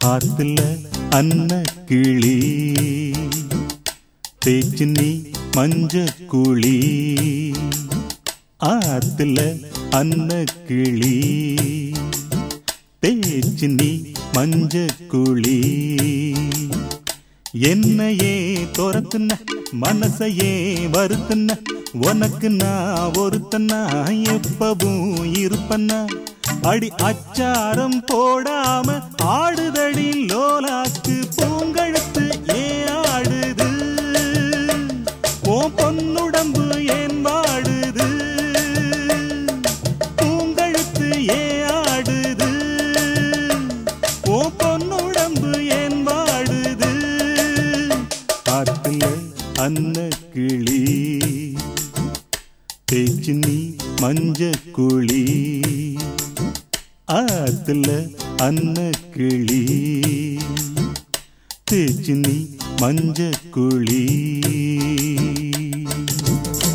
ஆத்துல அன்ன கிளி தேச்சு நீ மஞ்ச குழி ஆத்துல அன்ன கிளி தேச்சு நீ மஞ்ச குழி என்னையே துரத்துன மனசையே வருத்துன உனக்கு நான் ஒருத்தனா எப்பவும் இருப்பனா அடி அச்சாரம் போடாம ஆடுதடி லோலாக்கு பூங்கழுத்து ஏன் ஆடுது ஓ பொன்னுடம்பு ஏன் வாடுது பூங்கழுத்து ஏன் ஆடுது ஓ பொன்னுடம்பு ஏன் வாடுது காத்துல அன்ன கிளி தேச்சு நீ மஞ்ச குழி ஆத்துல அன்ன கிளி தேச்சு நீ மஞ்ச குழி